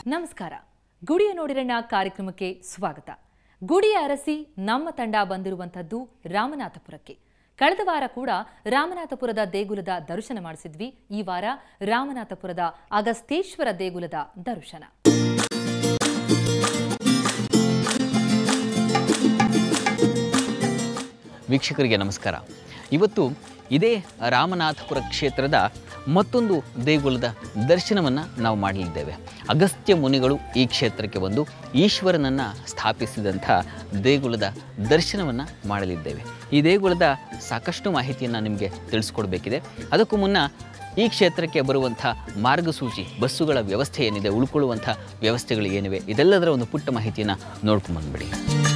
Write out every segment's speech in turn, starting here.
ನಮಸ್ಕಾರ ಗುಡಿಯ ನೋಡಿರಣ್ಣ ಕಾರ್ಯಕ್ರಮಕ್ಕೆ ಸ್ವಾಗತ ಗುಡಿಯ ಅರಸಿ ನಮ್ಮ ತಂಡ ಬಂದಿರುವಂಥದ್ದು ರಾಮನಾಥಪುರಕ್ಕೆ ಕಳೆದ ವಾರ ಕೂಡ ರಾಮನಾಥಪುರದ ದೇಗುಲದ ದರ್ಶನ ಮಾಡಿಸಿದ್ವಿ ಈ ವಾರ ರಾಮನಾಥಪುರದ ಅಗಸ್ತೇಶ್ವರ ದೇಗುಲದ ದರ್ಶನ ವೀಕ್ಷಕರಿಗೆ ನಮಸ್ಕಾರ ಇವತ್ತು ಇದೇ ರಾಮನಾಥಪುರ ಕ್ಷೇತ್ರದ ಮತ್ತೊಂದು ದೇಗುಲದ ದರ್ಶನವನ್ನು ನಾವು ಮಾಡಲಿದ್ದೇವೆ ಅಗಸ್ತ್ಯ ಮುನಿಗಳು ಈ ಕ್ಷೇತ್ರಕ್ಕೆ ಬಂದು ಈಶ್ವರನನ್ನು ಸ್ಥಾಪಿಸಿದಂಥ ದೇಗುಲದ ದರ್ಶನವನ್ನು ಮಾಡಲಿದ್ದೇವೆ ಈ ದೇಗುಲದ ಸಾಕಷ್ಟು ಮಾಹಿತಿಯನ್ನು ನಿಮಗೆ ತಿಳಿಸ್ಕೊಡ್ಬೇಕಿದೆ ಅದಕ್ಕೂ ಮುನ್ನ ಈ ಕ್ಷೇತ್ರಕ್ಕೆ ಬರುವಂಥ ಮಾರ್ಗಸೂಚಿ ಬಸ್ಸುಗಳ ವ್ಯವಸ್ಥೆ ಏನಿದೆ ಉಳ್ಕೊಳ್ಳುವಂಥ ವ್ಯವಸ್ಥೆಗಳು ಏನಿವೆ ಇದೆಲ್ಲದರ ಒಂದು ಪುಟ್ಟ ಮಾಹಿತಿಯನ್ನು ನೋಡ್ಕೊಂಬಂದ್ಬಿಡಿ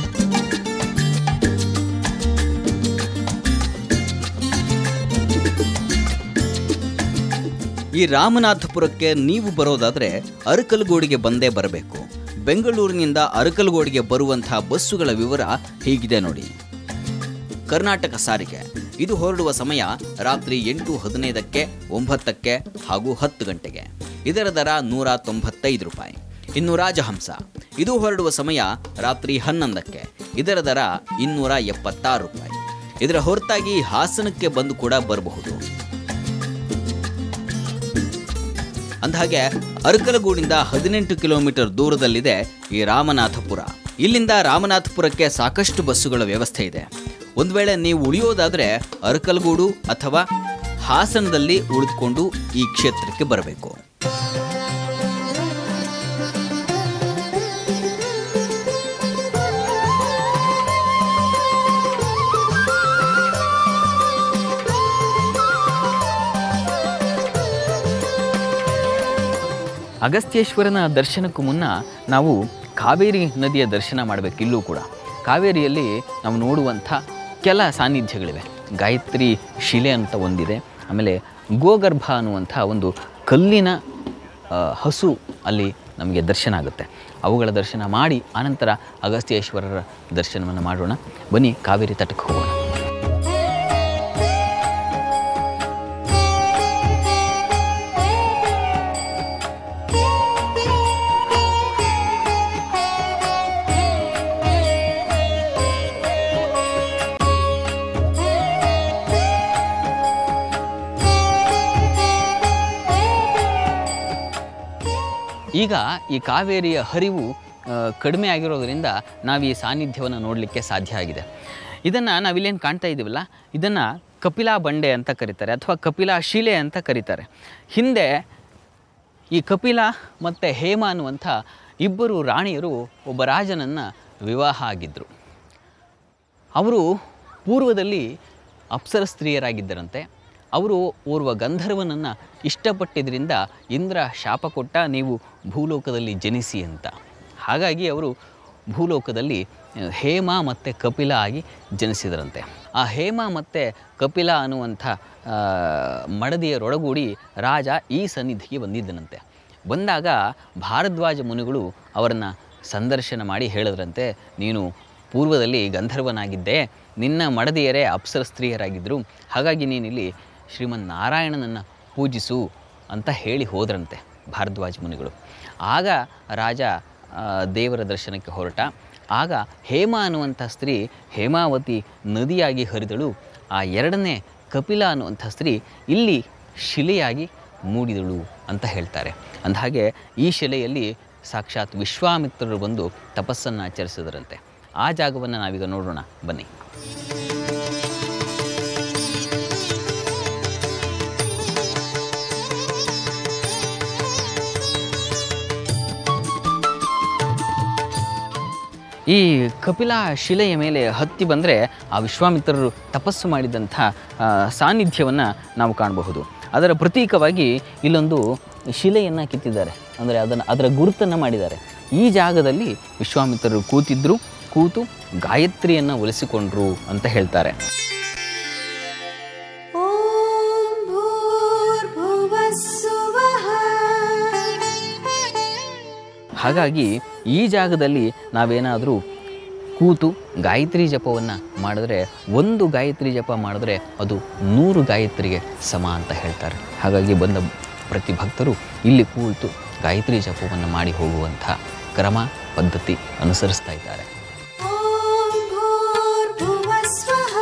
ಈ ರಾಮನಾಥಪುರಕ್ಕೆ ನೀವು ಬರೋದಾದರೆ ಅರಕಲಗೋಡಿಗೆ ಬಂದೇ ಬರಬೇಕು ಬೆಂಗಳೂರಿನಿಂದ ಅರಕಲಗೋಡಿಗೆ ಬರುವಂತಹ ಬಸ್ಸುಗಳ ವಿವರ ಹೀಗಿದೆ ನೋಡಿ ಕರ್ನಾಟಕ ಸಾರಿಗೆ ಇದು ಹೊರಡುವ ಸಮಯ ರಾತ್ರಿ ಎಂಟು ಹದಿನೈದಕ್ಕೆ ಒಂಬತ್ತಕ್ಕೆ ಹಾಗೂ ಹತ್ತು ಗಂಟೆಗೆ ಇದರ ದರ ನೂರ ತೊಂಬತ್ತೈದು ರೂಪಾಯಿ ಇನ್ನು ರಾಜಹಂಸ ಇದು ಹೊರಡುವ ಸಮಯ ರಾತ್ರಿ ಹನ್ನೊಂದಕ್ಕೆ ಇದರ ದರ ಇನ್ನೂರ ಎಪ್ಪತ್ತಾರು ರೂಪಾಯಿ ಇದರ ಹೊರತಾಗಿ ಹಾಸನಕ್ಕೆ ಬಂದು ಕೂಡ ಬರಬಹುದು ಅಂದಹಾಗೆ ಅರಕಲಗೂಡಿಂದ ಹದಿನೆಂಟು ಕಿಲೋಮೀಟರ್ ದೂರದಲ್ಲಿದೆ ಈ ರಾಮನಾಥಪುರ ಇಲ್ಲಿಂದ ರಾಮನಾಥಪುರಕ್ಕೆ ಸಾಕಷ್ಟು ಬಸ್ಸುಗಳ ವ್ಯವಸ್ಥೆ ಇದೆ ಒಂದು ವೇಳೆ ನೀವು ಉಳಿಯೋದಾದರೆ ಅರಕಲಗೂಡು ಅಥವಾ ಹಾಸನದಲ್ಲಿ ಉಳಿದುಕೊಂಡು ಈ ಕ್ಷೇತ್ರಕ್ಕೆ ಬರಬೇಕು ಅಗಸ್ತ್ಯೇಶ್ವರನ ದರ್ಶನಕ್ಕೂ ಮುನ್ನ ನಾವು ಕಾವೇರಿ ನದಿಯ ದರ್ಶನ ಮಾಡಬೇಕು ಇಲ್ಲೂ ಕೂಡ ಕಾವೇರಿಯಲ್ಲಿ ನಾವು ನೋಡುವಂಥ ಕೆಲ ಸಾನ್ನಿಧ್ಯಗಳಿವೆ ಗಾಯತ್ರಿ ಶಿಲೆ ಅಂತ ಒಂದಿದೆ ಆಮೇಲೆ ಗೋಗರ್ಭ ಅನ್ನುವಂಥ ಒಂದು ಕಲ್ಲಿನ ಆ, ಹಸು ಅಲ್ಲಿ ನಮಗೆ ದರ್ಶನ ಆಗುತ್ತೆ ಅವುಗಳ ದರ್ಶನ ಮಾಡಿ ಆನಂತರ ಅಗಸ್ತ್ಯೇಶ್ವರರ ದರ್ಶನವನ್ನು ಮಾಡೋಣ ಬನ್ನಿ ಕಾವೇರಿ ತಟಕ್ಕೆ ಹೋಗೋಣ ಈಗ ಈ ಕಾವೇರಿಯ ಹರಿವು ಆ, ಕಡಿಮೆ ಆಗಿರೋದರಿಂದ ನಾವು ಈ ಸಾನ್ನಿಧ್ಯವನ್ನು ನೋಡಲಿಕ್ಕೆ ಸಾಧ್ಯ ಆಗಿದೆ ಇದನ್ನು ನಾವಿಲ್ಲೇನು ಕಾಣ್ತಾ ಇದ್ದೀವಲ್ಲ ಇದನ್ನು ಕಪಿಲಾ ಬಂಡೆ ಅಂತ ಕರೀತಾರೆ ಅಥವಾ ಕಪಿಲಾ ಶಿಲೆ ಅಂತ ಕರೀತಾರೆ ಹಿಂದೆ ಈ ಕಪಿಲ ಮತ್ತು ಹೇಮ ಅನ್ನುವಂಥ ಇಬ್ಬರು ರಾಣಿಯರು ಒಬ್ಬ ರಾಜನನ್ನು ವಿವಾಹ ಆಗಿದ್ದರು ಅವರು ಪೂರ್ವದಲ್ಲಿ ಅಪ್ಸರ ಸ್ತ್ರೀಯರಾಗಿದ್ದರಂತೆ ಅವರು ಓರ್ವ ಗಂಧರ್ವನನ್ನು ಇಷ್ಟಪಟ್ಟಿದ್ದರಿಂದ ಇಂದ್ರ ಶಾಪ ಕೊಟ್ಟ ನೀವು ಭೂಲೋಕದಲ್ಲಿ ಜನಿಸಿ ಅಂತ ಹಾಗಾಗಿ ಅವರು ಭೂಲೋಕದಲ್ಲಿ ಆ, ಹೇಮ ಮತ್ತು ಕಪಿಲ ಆಗಿ ಜನಿಸಿದರಂತೆ ಆ ಹೇಮ ಮತ್ತು ಕಪಿಲ ಅನ್ನುವಂಥ ಆ, ಮಡದಿಯರೊಡಗೂಡಿ ರಾಜ ಈ ಸನ್ನಿಧಿಗೆ ಬಂದಿದ್ದನಂತೆ ಬಂದಾಗ ಭಾರದ್ವಾಜ ಮುನಿಗಳು ಅವರನ್ನು ಸಂದರ್ಶನ ಮಾಡಿ ಹೇಳಿದ್ರಂತೆ ನೀನು ಪೂರ್ವದಲ್ಲಿ ಗಂಧರ್ವನಾಗಿದ್ದೆ ನಿನ್ನ ಮಡದಿಯರೇ ಅಪ್ಸರ ಸ್ತ್ರೀಯರಾಗಿದ್ದರು ಹಾಗಾಗಿ ನೀನಿಲ್ಲಿ ಶ್ರೀಮನ್ ನಾರಾಯಣನನ್ನು ಪೂಜಿಸು ಅಂತ ಹೇಳಿ ಹೋದ್ರಂತೆ ಭಾರದ್ವಾಜ ಮುನಿಗಳು ಆಗ ರಾಜ ಆ, ದೇವರ ದರ್ಶನಕ್ಕೆ ಹೊರಟ ಆಗ ಹೇಮ ಅನ್ನುವಂಥ ಸ್ತ್ರೀ ಹೇಮಾವತಿ ನದಿಯಾಗಿ ಹರಿದಳು ಆ ಎರಡನೇ ಕಪಿಲ ಅನ್ನುವಂಥ ಸ್ತ್ರೀ ಇಲ್ಲಿ ಶಿಲೆಯಾಗಿ ಮೂಡಿದಳು ಅಂತ ಹೇಳ್ತಾರೆ ಅಂದಹಾಗೆ ಈ ಶಿಲೆಯಲ್ಲಿ ಸಾಕ್ಷಾತ್ ವಿಶ್ವಾಮಿತ್ರರು ಬಂದು ತಪಸ್ಸನ್ನು ಆಚರಿಸಿದರಂತೆ ಆ ಜಾಗವನ್ನು ನಾವೀಗ ನೋಡೋಣ ಬನ್ನಿ ಈ ಕಪಿಲಾ ಶಿಲೆಯ ಮೇಲೆ ಹತ್ತಿ ಬಂದರೆ ಆ ವಿಶ್ವಾಮಿತ್ರರು ತಪಸ್ಸು ಮಾಡಿದಂಥ ಆ, ಸಾನ್ನಿಧ್ಯವನ್ನು ನಾವು ಕಾಣಬಹುದು ಅದರ ಪ್ರತೀಕವಾಗಿ ಇಲ್ಲೊಂದು ಶಿಲೆಯನ್ನು ಕಿತ್ತಿದ್ದಾರೆ ಅಂದರೆ ಅದನ್ನು ಅದರ ಗುರುತನ್ನು ಮಾಡಿದ್ದಾರೆ ಈ ಜಾಗದಲ್ಲಿ ವಿಶ್ವಾಮಿತ್ರರು ಕೂತಿದ್ರು ಕೂತು ಗಾಯತ್ರಿಯನ್ನು ಒಲಿಸಿಕೊಂಡ್ರು ಅಂತ ಹೇಳ್ತಾರೆ ॐ भूर्भुवः सुवः ಹಾಗಾಗಿ ಈ ಜಾಗದಲ್ಲಿ ನಾವೇನಾದರೂ ಕೂತು ಗಾಯತ್ರಿ ಜಪವನ್ನು ಮಾಡಿದ್ರೆ ಒಂದು ಗಾಯತ್ರಿ ಜಪ ಮಾಡಿದ್ರೆ ಅದು ನೂರು ಗಾಯತ್ರಿಗೆ ಸಮ ಅಂತ ಹೇಳ್ತಾರೆ ಹಾಗಾಗಿ ಬಂದ ಪ್ರತಿ ಭಕ್ತರು ಇಲ್ಲಿ ಕೂತು ಗಾಯತ್ರಿ ಜಪವನ್ನು ಮಾಡಿ ಹೋಗುವಂಥ ಕ್ರಮ ಪದ್ಧತಿ ಅನುಸರಿಸ್ತಾ ಇದ್ದಾರೆ ॐ भूर्भुवः स्वः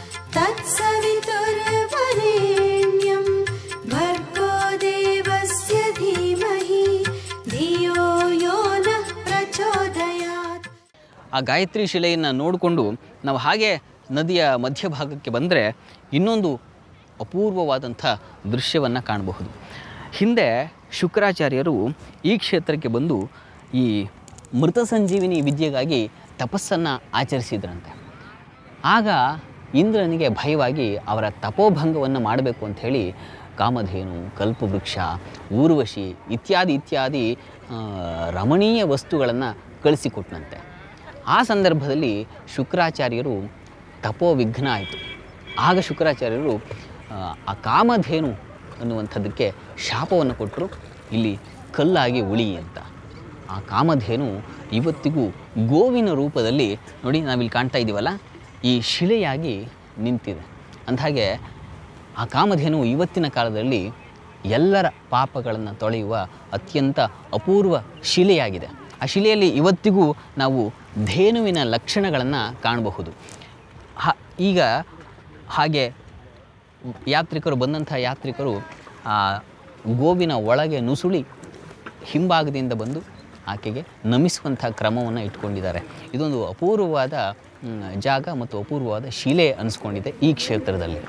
तत्सवितुर्वरेण्यं भर्गो देवस्य धीमहि धियो यो नः प्रचोदयात् ಆ ಗಾಯತ್ರಿ ಶಿಲೆಯನ್ನು ನೋಡಿಕೊಂಡು ನಾವು ಹಾಗೆ ನದಿಯ ಮಧ್ಯಭಾಗಕ್ಕೆ ಬಂದರೆ ಇನ್ನೊಂದು ಅಪೂರ್ವವಾದಂಥ ದೃಶ್ಯವನ್ನು ಕಾಣಬಹುದು ಹಿಂದೆ ಶುಕ್ರಾಚಾರ್ಯರು ಈ ಕ್ಷೇತ್ರಕ್ಕೆ ಬಂದು ಈ ಮೃತ ಸಂಜೀವಿನಿ ವಿದ್ಯೆಗಾಗಿ ತಪಸ್ಸನ್ನು ಆಚರಿಸಿದ್ರಂತೆ ಆಗ ಇಂದ್ರನಿಗೆ ಭಯವಾಗಿ ಅವರ ತಪೋಭಂಗವನ್ನು ಮಾಡಬೇಕು ಅಂಥೇಳಿ ಕಾಮಧೇನು ಕಲ್ಪವೃಕ್ಷ ಊರ್ವಶಿ ಇತ್ಯಾದಿ ಇತ್ಯಾದಿ ಆ, ರಮಣೀಯ ವಸ್ತುಗಳನ್ನು ಕಳಿಸಿಕೊಟ್ಟನಂತೆ ಆ ಸಂದರ್ಭದಲ್ಲಿ ಶುಕ್ರಾಚಾರ್ಯರು ತಪೋವಿಘ್ನ ಆಯಿತು ಆಗ ಶುಕ್ರಾಚಾರ್ಯರು ಆ, ಆ ಕಾಮಧೇನು ಅನ್ನುವಂಥದ್ದಕ್ಕೆ ಶಾಪವನ್ನು ಕೊಟ್ಟರು ಇಲ್ಲಿ ಕಲ್ಲಾಗಿ ಉಳಿ ಅಂತ ಆ ಕಾಮಧೇನು ಇವತ್ತಿಗೂ ಗೋವಿನ ರೂಪದಲ್ಲಿ ನೋಡಿ ನಾವಿಲ್ಲಿ ಕಾಣ್ತಾ ಇದ್ದೀವಲ್ಲ ಈ ಶಿಲೆಯಾಗಿ ನಿಂತಿದೆ ಅಂದಹಾಗೆ ಆ ಕಾಮಧೇನು ಇವತ್ತಿನ ಕಾಲದಲ್ಲಿ ಎಲ್ಲರ ಪಾಪಗಳನ್ನು ತೊಳೆಯುವ ಅತ್ಯಂತ ಅಪೂರ್ವ ಶಿಲೆಯಾಗಿದೆ ಆ ಶಿಲೆಯಲ್ಲಿ ಇವತ್ತಿಗೂ ನಾವು ಧೇನುವಿನ ಲಕ್ಷಣಗಳನ್ನು ಕಾಣಬಹುದು ಹ ಈಗ ಹಾಗೆ ಯಾತ್ರಿಕರು ಬಂದಂಥ ಯಾತ್ರಿಕರು ಆ ಗೋವಿನ ಒಳಗೆ ನುಸುಳಿ ಹಿಂಭಾಗದಿಂದ ಬಂದು ಆಕೆಗೆ ನಮಿಸುವಂಥ ಕ್ರಮವನ್ನು ಇಟ್ಕೊಂಡಿದ್ದಾರೆ ಇದೊಂದು ಅಪೂರ್ವವಾದ ಮ್, ಜಾಗ ಮತ್ತು ಅಪೂರ್ವವಾದ ಶಿಲೆ ಅನಿಸ್ಕೊಂಡಿದೆ ಈ ಕ್ಷೇತ್ರದಲ್ಲಿ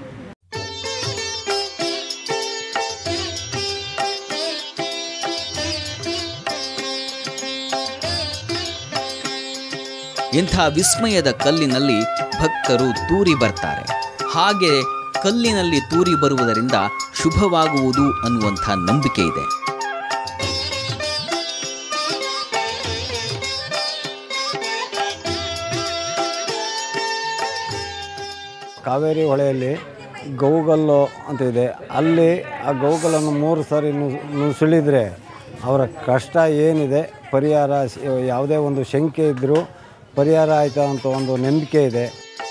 ಇಂಥ ವಿಸ್ಮಯದ ಕಲ್ಲಿನಲ್ಲಿ ಭಕ್ತರು ತೂರಿ ಬರ್ತಾರೆ ಹಾಗೆ ಕಲ್ಲಿನಲ್ಲಿ ತೂರಿ ಬರುವುದರಿಂದ ಶುಭವಾಗುವುದು ಅನ್ನುವಂಥ ನಂಬಿಕೆ ಇದೆ ಕಾವೇರಿ ಹೊಳೆಯಲ್ಲಿ ಗೌಗಲ್ಲು ಅಂತ ಇದೆ ಅಲ್ಲಿ ಆ ಗೌಗಲನ್ನು ಮೂರು ಸಾರಿ ನು- ನುಸುಳಿದರೆ ಅವರ ಕಷ್ಟ ಏನಿದೆ ಪರಿಹಾರ ಸ- ಯಾವುದೇ ಒಂದು ಶಂಕೆ ಇದ್ದರೂ ಪರಿಹಾರ ಆಯ್ತಾ ಅಂತ ಒಂದು ನಂಬಿಕೆ ಇದೆ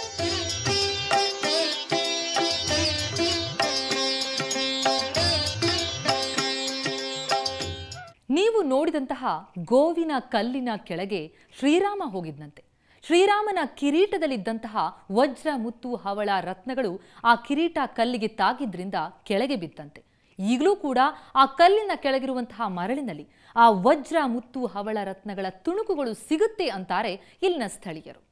ನೀವು ನೋಡಿದಂತಹ ಗೋವಿನ ಕಲ್ಲಿನ ಕೆಳಗೆ ಶ್ರೀರಾಮ ಹೋಗಿದ್ನಂತೆ ಶ್ರೀರಾಮನ ಕಿರೀಟದಲ್ಲಿದ್ದಂತಹ ವಜ್ರ ಮುತ್ತು ಹವಳ ರತ್ನಗಳು ಆ ಕಿರೀಟ ಕಲ್ಲಿಗೆ ತಾಗಿದ್ರಿಂದ ಕೆಳಗೆ ಬಿತ್ತಂತೆ ಈಗಲೂ ಕೂಡ ಆ ಕಲ್ಲಿನ ಕೆಳಗಿರುವಂತಹ ಮರಳಿನಲ್ಲಿ ಆ ವಜ್ರ ಮುತ್ತು ಹವಳ ರತ್ನಗಳ ತುಣುಕುಗಳು ಸಿಗುತ್ತೆ ಅಂತಾರೆ ಇಲ್ಲಿನ ಸ್ಥಳೀಯರು